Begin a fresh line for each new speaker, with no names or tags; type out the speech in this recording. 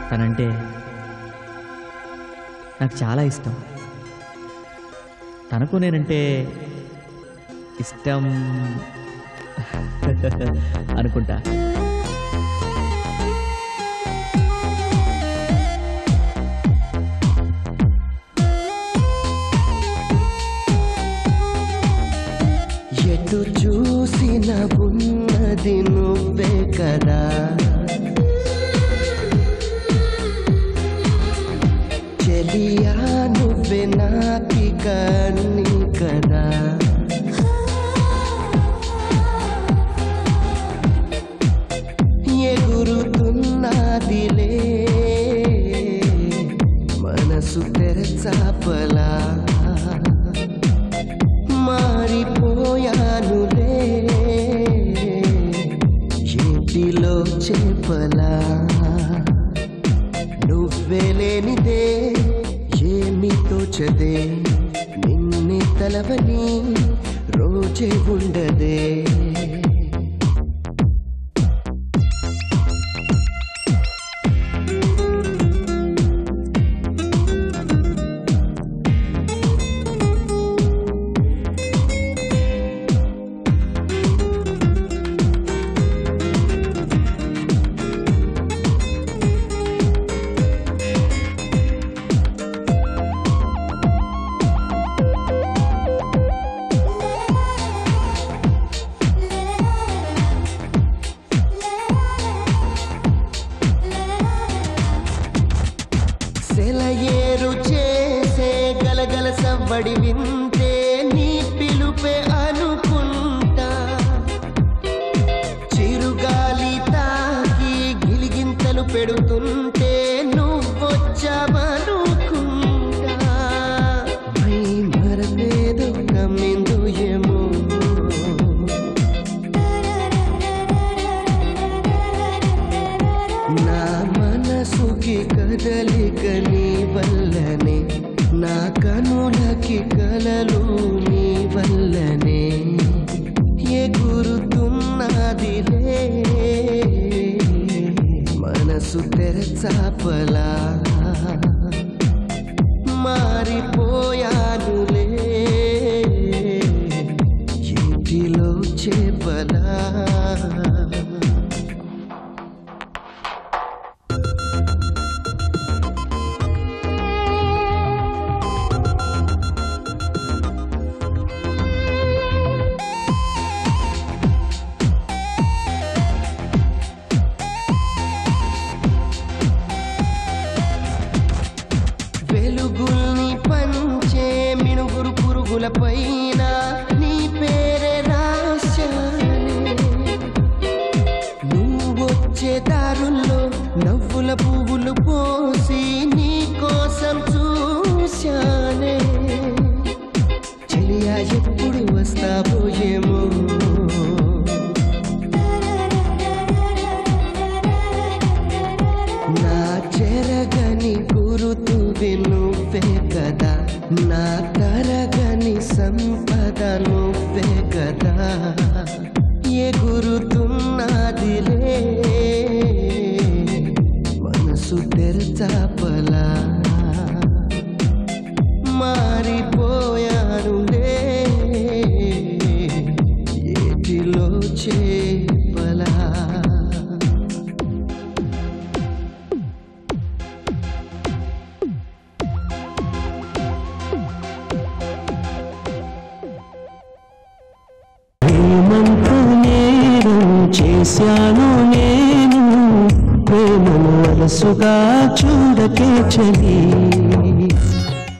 తనంటే నాకు చాలా ఇష్టం తనకు నేనంటే ఇష్టం అనుకుంటా
ఎటు చూసిన ఉన్నది నువ్వే కదా చెలియా నువ్వే నాకి కన్ని కదా ఎగురుతున్నదిలే మనసు తెరచాపలా మారిపోయానులే ఏటిలో చేపలా నువ్వే లేనిదే ఏమి తోచదే నిన్నే తలవని రోజే ఉండదే సెలయేరు చేసే గలగల సవ్వడి వింటే నీ పిలుపే అనుకుంటా చిరుగాలి తాకి గిలిగింతలు పెడుతుంటే నువ్వొచ్చావనుకుంటా మై మరలేదో కమ్మిందు ఏమో నా మనసుకి కదలిక నీ వల్లనే నా కనులకి కలలు నీ వల్లనే ఎగురుతున్నదిలే మనసు తెరచాపలా మారిపోయానులే ఇంటిలో చేపలా వెలుగుల్ని పంచే మినుగురు పురుగుల పైన నీ పేరే రాశానే నువ్వొచ్చే దారుల్లో నవ్వుల పువ్వులు పోసి నీ కోసం చూశానే చెలియా ఎప్పుడు వస్తావో ఏమో నా చెరగని గురుతు నువ్వే కదా నా తరగని సంపద నువ్వే కదా ఎగురుతున్నదిలే మనసు తెరచాపలా మారిపోయానులే ఏటిలో చేపలా
ప్రేమంటూ నేను చేశాను నేను ప్రేమను అలసుగా చూడకే చలి